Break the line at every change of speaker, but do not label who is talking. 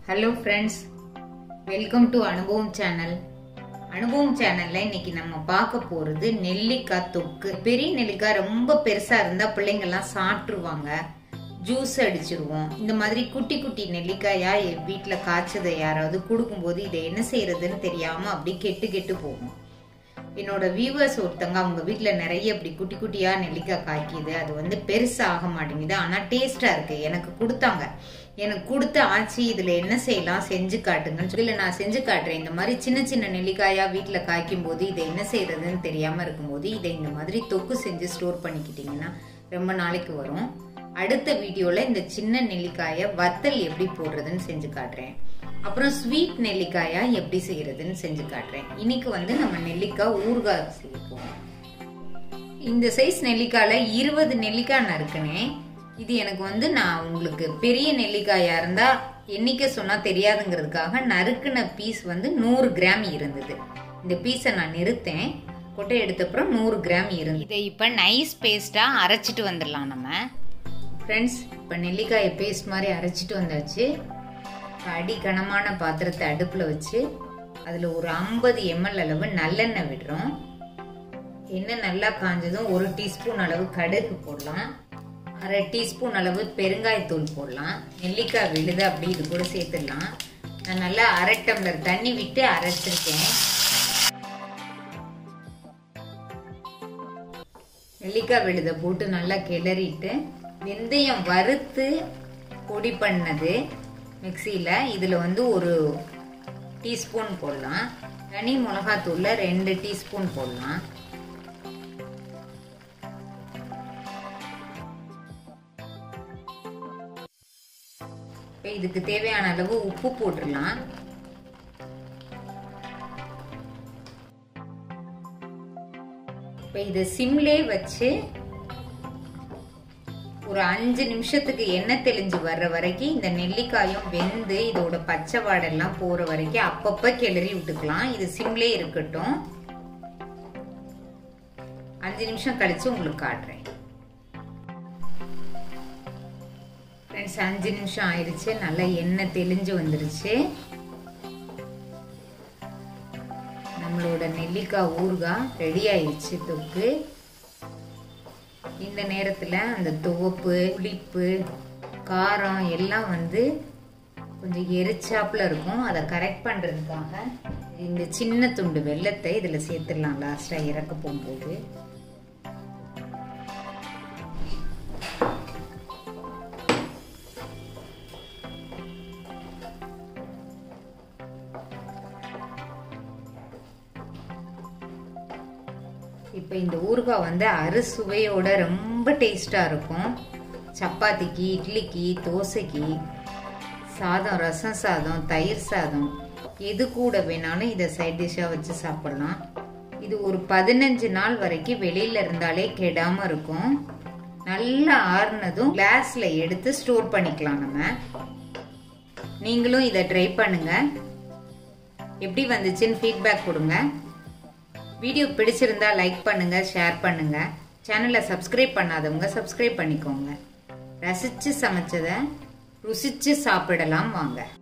hello friends welcome to அனுபவம் channel அனுபவம் சேனல்ல இன்னைக்கு நம்ம பார்க்க போறது நெல்லிக்காய் தொக்கு பெரிய நெல்லிக்காய் ரொம்ப பெருசா இருந்தா பிள்ளைங்க எல்லாம் சாப்பிட்டுருவாங்க ஜூஸ் அடிச்சிருவோம் இந்த மாதிரி குட்டி குட்டி நெல்லிக்காயா என் வீட்டுல காய்ச்சதை யாராவது கொடுக்கும்போது இதை என்ன செய்யறதுன்னு தெரியாம அப்படி கெட்டு கெட்டு போகும் என்னோட வியூவர்ஸ் ஒருத்தங்க அவங்க வீட்டில் நிறைய இப்படி குட்டி குட்டியாக நெல்லிக்காய் காய்க்குது அது வந்து பெருசாக ஆக மாட்டேங்குது ஆனால் டேஸ்ட்டாக இருக்கு எனக்கு கொடுத்தாங்க எனக்கு கொடுத்த ஆச்சு இதில் என்ன செய்யலாம் செஞ்சு காட்டுங்கன்னு சொல்லி நான் செஞ்சு காட்டுறேன் இந்த மாதிரி சின்ன சின்ன நெல்லிக்காயாக வீட்டில் காய்க்கும் போது இதை என்ன செய்யறதுன்னு தெரியாமல் இருக்கும்போது இதை இந்த மாதிரி தொக்கு செஞ்சு ஸ்டோர் பண்ணிக்கிட்டிங்கன்னா ரொம்ப நாளைக்கு வரும் அடுத்த வீடியோவில் இந்த சின்ன நெல்லிக்காயை வத்தல் எப்படி போடுறதுன்னு செஞ்சு காட்டுறேன் அப்புறம் ஸ்வீட் நெல்லிக்காயா எப்படி செய்யறதுன்னு செஞ்சு காட்டுறேன் இன்னைக்கு வந்து நம்ம நெல்லிக்காய் ஊறுகாய் செய்ய போறோம் இந்த சைஸ் நெல்லிக்காயில இருபது நெல்லிக்காய் நறுக்கினேன் இது எனக்கு வந்து நான் உங்களுக்கு பெரிய நெல்லிக்காயா இருந்தா எண்ணிக்கை சொன்னா தெரியாதுங்கிறதுக்காக நறுக்கின பீஸ் வந்து நூறு கிராம் இருந்தது இந்த பீஸை நான் நிறுத்தேன் கொட்டை எடுத்த அப்புறம் நூறு கிராம் இருந்தது இதை இப்போ நைஸ் பேஸ்டா அரைச்சிட்டு வந்துடலாம் நம்ம ஃப்ரெண்ட்ஸ் இப்போ நெல்லிக்காயை பேஸ்ட் மாதிரி அரைச்சிட்டு வந்தாச்சு அடி கனமான பாத்திரத்தை அடுப்பில் வச்சு அதில் ஒரு ஐம்பது எம்எல் அளவு நல்லெண்ணெய் விடுறோம் எண்ணெய் நல்லா காஞ்சதும் ஒரு டீஸ்பூன் அளவு கடுகு போடலாம் அரை டீஸ்பூன் அளவு பெருங்காயத்தூள் போடலாம் நெல்லிக்காய் விழுது அப்படி இது கூட சேர்த்துடலாம் நான் நல்லா அரை டம்ளர் தண்ணி விட்டு அரைச்சிருக்கேன் நெல்லிக்காய் விழுதை போட்டு நல்லா கிளறிட்டு வெந்தயம் வறுத்து பொடி பண்ணது மிக்சியில் இதில் வந்து ஒரு டீஸ்பூன் போடலாம் தனி மிளகாத்தூளில் ரெண்டு டீஸ்பூன் போடலாம் இப்போ இதுக்கு தேவையான அளவு உப்பு போட்டுடலாம் இப்போ இதை சிம்லே வச்சு ஒரு அஞ்சு நிமிஷத்துக்கு எண்ணெய் தெளிஞ்சு வர்ற வரைக்கும் இந்த நெல்லிக்காயும் வெந்து இதோட பச்சை வாடெல்லாம் போற வரைக்கும் அப்பப்ப கிளறி விட்டுக்கலாம் இது சிம்லே இருக்கட்டும் அஞ்சு நிமிஷம் கழிச்சு உங்களுக்கு காட்டுறேன் ஃப்ரெண்ட்ஸ் அஞ்சு நிமிஷம் ஆயிடுச்சு நல்லா எண்ணெய் தெளிஞ்சு வந்துருச்சு நம்மளோட நெல்லிக்காய் ஊறுகாய் ரெடி ஆயிடுச்சு தொக்கு இந்த நேரத்தில் அந்த துவப்பு புளிப்பு காரம் எல்லாம் வந்து கொஞ்சம் எரிச்சாப்புல இருக்கும் அதை கரெக்ட் பண்ணுறதுக்காக இந்த சின்ன துண்டு வெள்ளத்தை இதில் சேர்த்துடலாம் லாஸ்ட்டாக இறக்க போகும்போது இப்போ இந்த ஊறுகாய் வந்து அறுசுவையோட ரொம்ப டேஸ்டாக இருக்கும் சப்பாத்திக்கு இட்லிக்கு தோசைக்கு சாதம் ரசம் சாதம் தயிர் சாதம் எது கூட வேணாலும் இதை சைட் டிஷ்ஷாக வச்சு சாப்பிட்லாம் இது ஒரு பதினஞ்சு நாள் வரைக்கும் வெளியில இருந்தாலே கெடாம இருக்கும் நல்லா ஆறுனதும் கிளாஸ்ல எடுத்து ஸ்டோர் பண்ணிக்கலாம் நம்ம நீங்களும் இதை ட்ரை பண்ணுங்க எப்படி வந்துச்சுன்னு ஃபீட்பேக் கொடுங்க வீடியோ பிடிச்சிருந்தா லைக் பண்ணுங்க ஷேர் பண்ணுங்க சேனலை சப்ஸ்கிரைப் பண்ணாதவங்க சப்ஸ்கிரைப் பண்ணிக்கோங்க ரசிச்சு சமைச்சதை ருசிச்சு சாப்பிடலாம் வாங்க